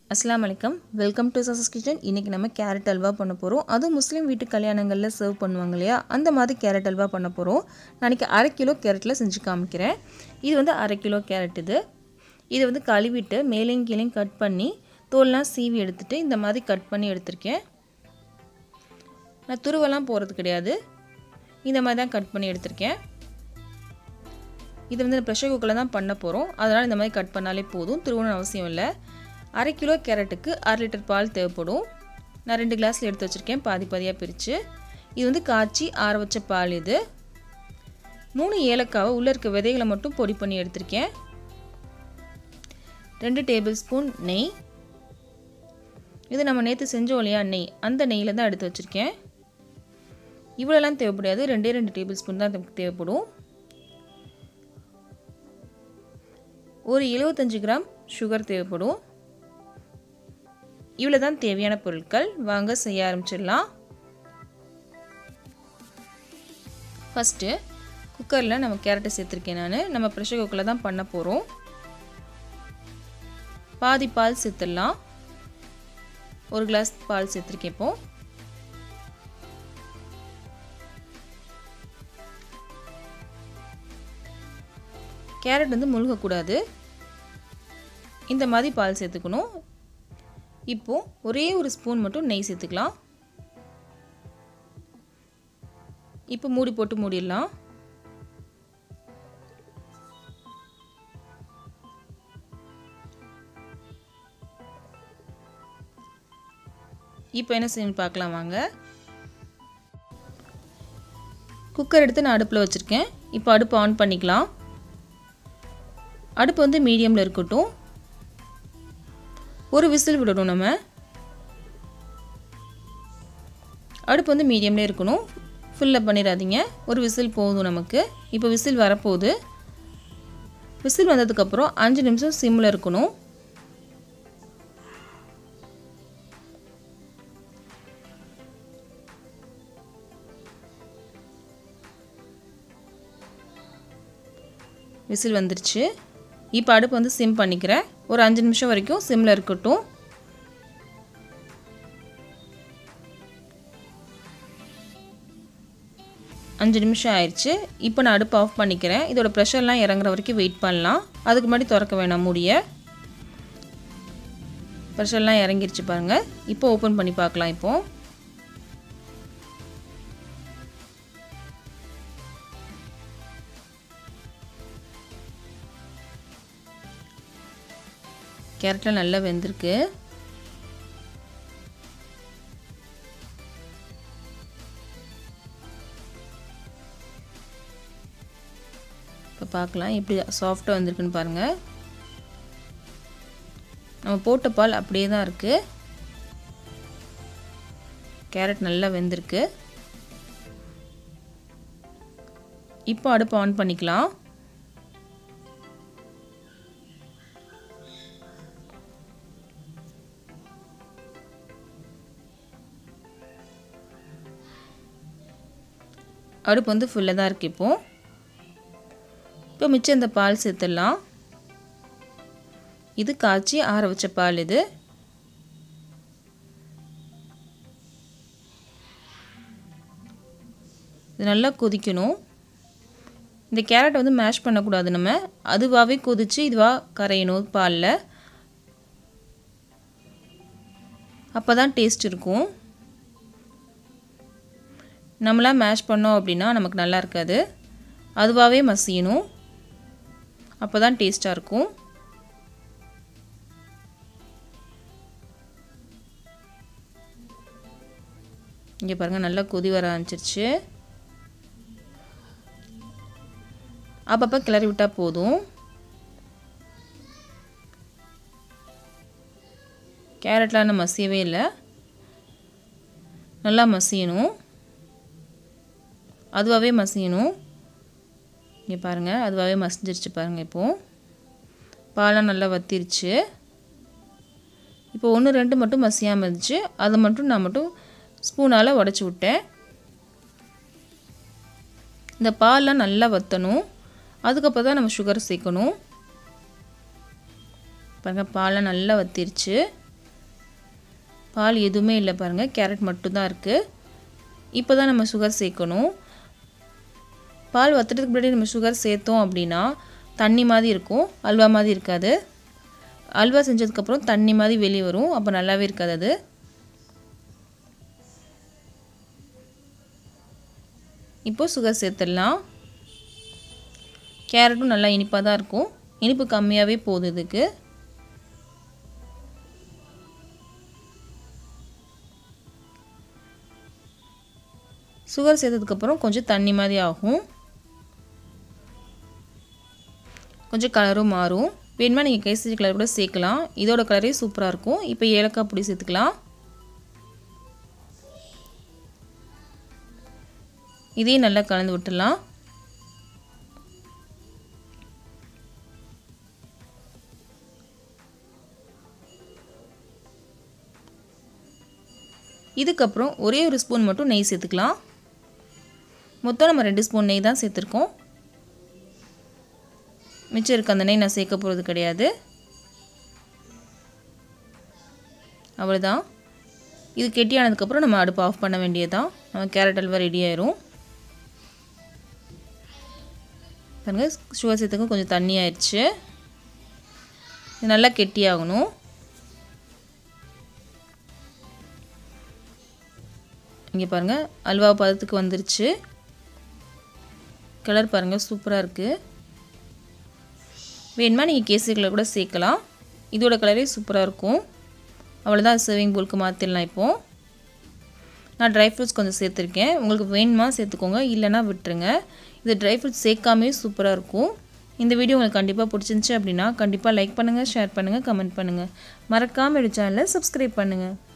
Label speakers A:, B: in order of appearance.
A: அஸ்ஸலாமு அலைக்கம் welcome to சசஸ் கிச்சன் இன்றைக்கி நம்ம கேரட் அல்வா பண்ண போகிறோம் அதுவும் முஸ்லீம் வீட்டு கல்யாணங்களில் சர்வ் பண்ணுவாங்க இல்லையா அந்த மாதிரி கேரட் அல்வா பண்ண போகிறோம் நாளைக்கு அரை கிலோ கேரட்டில் செஞ்சு காமிக்கிறேன் இது வந்து அரை கிலோ கேரட் இது இது வந்து கழுவிட்டு மேலேயும் கீழேயும் கட் பண்ணி தோல்லாம் சீவி எடுத்துகிட்டு இந்த மாதிரி கட் பண்ணி எடுத்திருக்கேன் நான் துருவெல்லாம் போகிறது கிடையாது இந்த மாதிரி தான் கட் பண்ணி எடுத்திருக்கேன் இது வந்து ப்ரெஷர் குக்கரில் தான் பண்ண போகிறோம் அதனால் இந்த மாதிரி கட் பண்ணாலே போதும் திருவணும் அவசியம் இல்லை அரை கிலோ கேரட்டுக்கு அரை லிட்டர் பால் தேவைப்படும் நான் ரெண்டு கிளாஸில் எடுத்து வச்சுருக்கேன் பாதி பாதியாக பிரித்து இது வந்து காய்ச்சி ஆற வச்ச பால் இது மூணு ஏலக்காவை உள்ளே இருக்க விதைகளை மட்டும் பொடி பண்ணி எடுத்திருக்கேன் ரெண்டு டேபிள் ஸ்பூன் நெய் இது நம்ம நேற்று செஞ்சோம் இல்லையா நெய் அந்த நெய்யில் தான் எடுத்து வச்சுருக்கேன் இவ்வளோலாம் தேவைப்படாது ரெண்டே ரெண்டு டேபிள் ஸ்பூன் தான் நமக்கு தேவைப்படும் ஒரு எழுபத்தஞ்சு கிராம் சுகர் தேவைப்படும் இவ்வளோ தான் தேவையான பொருட்கள் வாங்க செய்ய ஆரம்பிச்சிடலாம் ஃபஸ்ட்டு குக்கரில் நம்ம கேரட்டை சேர்த்துருக்கேன் நான் நம்ம ப்ரெஷர் குக்கரில் தான் பண்ண போகிறோம் பாதி பால் சேர்த்துடலாம் ஒரு கிளாஸ் பால் சேர்த்துருக்கேன் இப்போ கேரட் வந்து முழுகக்கூடாது இந்த மாதிரி பால் சேர்த்துக்கணும் இப்போது ஒரே ஒரு ஸ்பூன் மட்டும் நெய் சேர்த்துக்கலாம் இப்போ மூடி போட்டு மூடிடலாம் இப்போ என்ன செய்யணும் பார்க்கலாம் வாங்க குக்கர் எடுத்து நான் அடுப்பில் வச்சுருக்கேன் இப்போ அடுப்பு ஆன் பண்ணிக்கலாம் அடுப்பு வந்து மீடியமில் இருக்கட்டும் ஒரு விசில் விடணும் நம்ம அடுப்பு வந்து மீடியம்லேயே இருக்கணும் ஃபுல்லப் பண்ணிடாதீங்க ஒரு விசில் போதும் நமக்கு இப்போ விசில் வரப்போகுது விசில் வந்ததுக்கப்புறம் அஞ்சு நிமிஷம் சிம்மில் இருக்கணும் விசில் வந்துருச்சு இப்போ அடுப்பு வந்து சிம் பண்ணிக்கிறேன் ஒரு அஞ்சு நிமிஷம் வரைக்கும் சிம்மில் இருக்கட்டும் அஞ்சு நிமிஷம் ஆயிடுச்சு இப்போ நான் அடுப்பு ஆஃப் பண்ணிக்கிறேன் இதோட ப்ரெஷர்லாம் இறங்குற வரைக்கும் வெயிட் பண்ணலாம் அதுக்கு முன்னாடி திறக்க வேணாம் மூடிய ப்ரெஷர்லாம் இறங்கிருச்சு பாருங்கள் இப்போ ஓப்பன் பண்ணி பார்க்கலாம் இப்போது கேரட்லாம் நல்லா வெந்திருக்கு இப்போ பார்க்கலாம் எப்படி சாஃப்டாக வந்திருக்குன்னு பாருங்கள் நம்ம போட்ட பால் அப்படியே தான் இருக்குது கேரட் நல்லா வெந்திருக்கு இப்போ அடுப்பு ஆன் பண்ணிக்கலாம் அடுப்பு வந்து ஃபுல்லாக தான் இருக்குது இப்போது இப்போ மிச்சம் இந்த பால் சேர்த்துடலாம் இது காய்ச்சி ஆற வச்ச பால் இது இது நல்லா கொதிக்கணும் இந்த கேரட்டை வந்து மேஷ் பண்ணக்கூடாது நம்ம அதுவாகவே கொதித்து இதுவாக கரையணும் பாலில் அப்போ தான் டேஸ்ட் இருக்கும் நம்மளாம் மேஷ் பண்ணோம் அப்படின்னா நமக்கு நல்லா இருக்காது அதுவாகவே மசியணும் அப்போ தான் டேஸ்ட்டாக இருக்கும் இங்கே பாருங்கள் நல்லா கொதி வர ஆரம்பிச்சிருச்சு அப்பப்போ கிளறி விட்டால் போதும் கேரட்லாம் நம்ம மசியவே இல்லை நல்லா மசியணும் அதுவாகவே மசியணும் இங்கே பாருங்கள் அதுவாகவே மசிஞ்சிருச்சு பாருங்கள் இப்போது பாலாம் நல்லா வத்திருச்சு இப்போ ஒன்று ரெண்டு மட்டும் மசியாமல் இருந்துச்சு அதை மட்டும் நான் மட்டும் ஸ்பூனால் உடச்சி விட்டேன் இந்த பால்லாம் நல்லா வற்றணும் அதுக்கப்புறம் தான் நம்ம சுகர் சேர்க்கணும் பாருங்கள் பாலாம் நல்லா வத்திருச்சு பால் எதுவுமே இல்லை பாருங்கள் கேரட் மட்டும்தான் இருக்குது இப்போ தான் நம்ம சுகர் சேர்க்கணும் பால் வத்துறதுக்கு முன்னாடி நம்ம சுகர் சேர்த்தோம் அப்படின்னா தண்ணி மாதிரி இருக்கும் அல்வா மாதிரி இருக்காது அல்வா செஞ்சதுக்கப்புறம் தண்ணி மாதிரி வெளியே வரும் அப்போ நல்லாவே இருக்காது அது இப்போ சுகர் சேர்த்துடலாம் கேரட்டும் நல்லா இனிப்பாக தான் இருக்கும் இனிப்பு கம்மியாகவே போகுது இதுக்கு சுகர் சேர்த்ததுக்கப்புறம் கொஞ்சம் தண்ணி மாதிரி ஆகும் கொஞ்சம் கலரும் மாறும் வேணுமா நீங்கள் கேசரி கலர் கூட சேர்க்கலாம் இதோட கலரே சூப்பராக இருக்கும் இப்போ ஏலக்காய் பொடி சேர்த்துக்கலாம் இதையும் நல்லா கலந்து விட்டுடலாம் இதுக்கப்புறம் ஒரே ஒரு ஸ்பூன் மட்டும் நெய் சேர்த்துக்கலாம் மொத்தம் நம்ம ரெண்டு ஸ்பூன் நெய் தான் சேர்த்துருக்கோம் மிச்சம் இருக்க அந்த நெய் நான் சேர்க்க போகிறது கிடையாது அவ்வளோதான் இது கெட்டியானதுக்கப்புறம் நம்ம அடுப்பு ஆஃப் பண்ண வேண்டியதான் நம்ம கேரட் அல்வா ரெடி ஆயிரும் பாருங்கள் சுகர் சேர்த்துக்கும் கொஞ்சம் தண்ணி ஆயிடுச்சு இது நல்லா கெட்டியாகணும் இங்கே பாருங்கள் அல்வா பதத்துக்கு வந்துருச்சு கலர் பாருங்கள் சூப்பராக இருக்குது வேணுமா நீங்கள் கேசரி கலர் கூட சேர்க்கலாம் இதோட கலரே சூப்பராக இருக்கும் அவ்வளோதான் சர்விங் போலுக்கு மாற்றிடலாம் இப்போது நான் ட்ரை ஃப்ரூட்ஸ் கொஞ்சம் சேர்த்துருக்கேன் உங்களுக்கு வேணுமா சேர்த்துக்கோங்க இல்லைனா விட்டுருங்க இது ட்ரை ஃப்ரூட்ஸ் சேர்க்காமே சூப்பராக இருக்கும் இந்த வீடியோ உங்களுக்கு கண்டிப்பாக பிடிச்சிருந்துச்சி அப்படின்னா கண்டிப்பாக லைக் பண்ணுங்கள் ஷேர் பண்ணுங்கள் கமெண்ட் பண்ணுங்கள் மறக்காமல் என்னோட சேனலை சப்ஸ்கிரைப் பண்ணுங்கள்